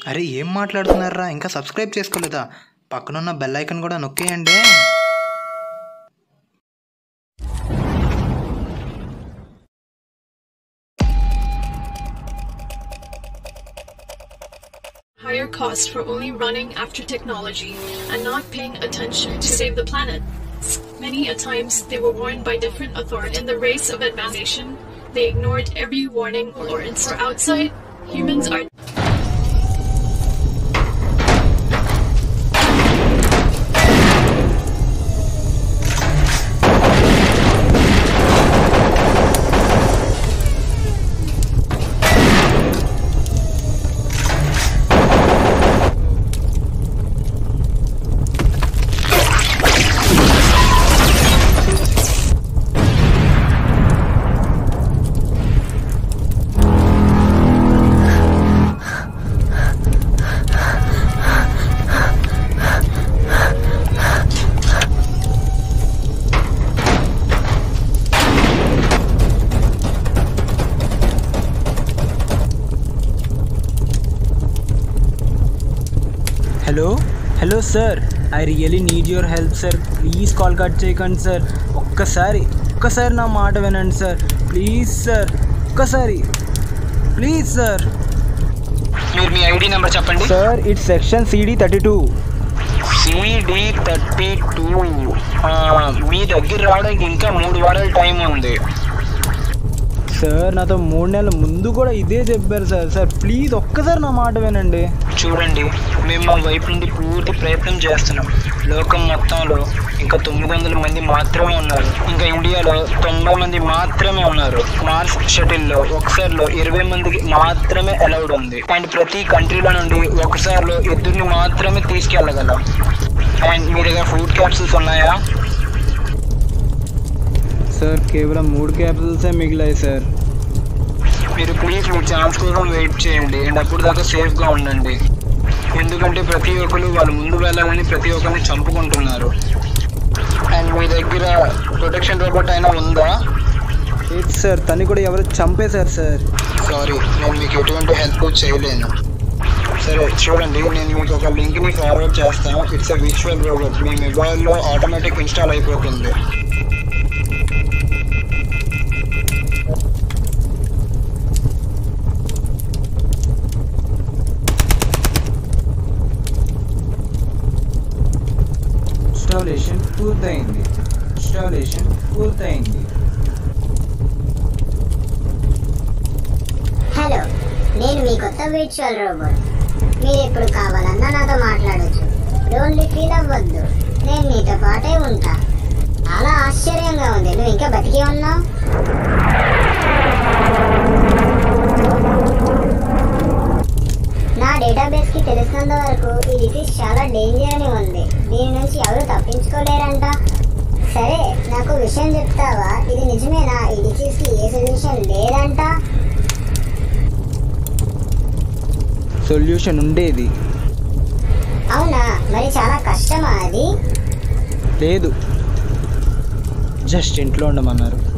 అరే ఏం మాట్లాడుతున్నారా ఇంకా సబ్స్క్రైబ్ చేసుకోలేదా పక్కనున్న బెల్ ఐకన్ కూడా నొక్కేయండి higher cost for only running after technology and not paying attention to save the planet. Many a times they were warned by different authorities. In the race of advancement, they ignored every warning or instant outside. Humans are hello hello sir I really need your help sir please call cut చేయకండి sir ఒక్కసారి ఒక్కసారి నా మాట వినండి sir please sir ఒక్కసారి please sir మీరు మీ ID number చెప్పండి sir it's section CD thirty two CD thirty two మీ దగ్గర రావడానికి ఇంకా మూడు వారాల టైం ఉంది సార్ నాతో మూడు నెలల ముందు కూడా ఇదే చెప్పారు సార్ సార్ ప్లీజ్ ఒక్కసారి నా మాట వినండి చూడండి మేము మా వైపు నుండి పూర్తి ప్రయత్నం చేస్తున్నాం లోకం మొత్తంలో ఇంకా తొమ్మిది వందల మంది మాత్రమే ఉన్నారు ఇంకా ఇండియాలో తొంభై మంది మాత్రమే ఉన్నారు మార్స్ షటిల్లో ఒకసారిలో ఇరవై మందికి మాత్రమే అలౌడ్ ఉంది అండ్ ప్రతి కంట్రీలో నుండి ఒకసారిలో ఇద్దరిని మాత్రమే తీసుకెళ్ళగలం అండ్ మీ దగ్గర ఫుడ్ క్యాప్సూల్స్ ఉన్నాయా సార్ కేవలం మూడు క్యాపిటల్సే మిగిలాయి సార్ మీరు ప్లీజ్ మీ ఛాన్స్ కోసం వెయిట్ చేయండి అండ్ అప్పుడు దాకా సేఫ్గా ఉండండి ఎందుకంటే ప్రతి ఒక్కరు వాళ్ళు ముందు వెళ్ళాలని ప్రతి ఒక్కరిని చంపుకుంటున్నారు అండ్ మీ దగ్గర ప్రొటెక్షన్ రోబోట్ అయినా ఉందా ఏంటి సార్ తను కూడా ఎవరు చంపేశారు సార్ సారీ నేను మీకు ఎటువంటి హెల్ప్ చేయలేను సరే చూడండి నేను మీకు ఒక లింక్ని ఫార్వర్డ్ చేస్తాను ఇట్స్ అ విజువల్ రోబోట్ మీ మొబైల్లో ఆటోమేటిక్ ఇన్స్టాల్ అయిపోతుంది ఇన్స్టాలేషన్ పూర్తయింది ఇన్స్టాలేషన్ పూర్తయింది హలో నేను మీ కొత్త విర్చువల్ రోబోట్ మీరు ఎప్పుడు కావాలన్నా నాతో మాట్లాడొచ్చు డోంట్ ఫీల్ అవ్వద్దు నేను నీతో పాటే ఉంటా చాలా ఆశ్చర్యంగా ఉంది నువ్వు ఇంకా బతికి ఉన్నావు నా డేటాబేస్ కి తెలిసినంత వరకు ఈ డిసీజ్ చాలా డేంజర్ అని ఉంది దీని నుంచి ఎవరు తప్పించుకోలేరంట సరే నాకు విషయం చెప్తావా ఇది నిజమేనా ఈ డిసీజ్ కి ఏ సొల్యూషన్ లేదంట సొల్యూషన్ ఉండేది అవునా మరి చాలా కష్టమా అది లేదు జస్ట్ ఇంట్లో ఉండమన్నారు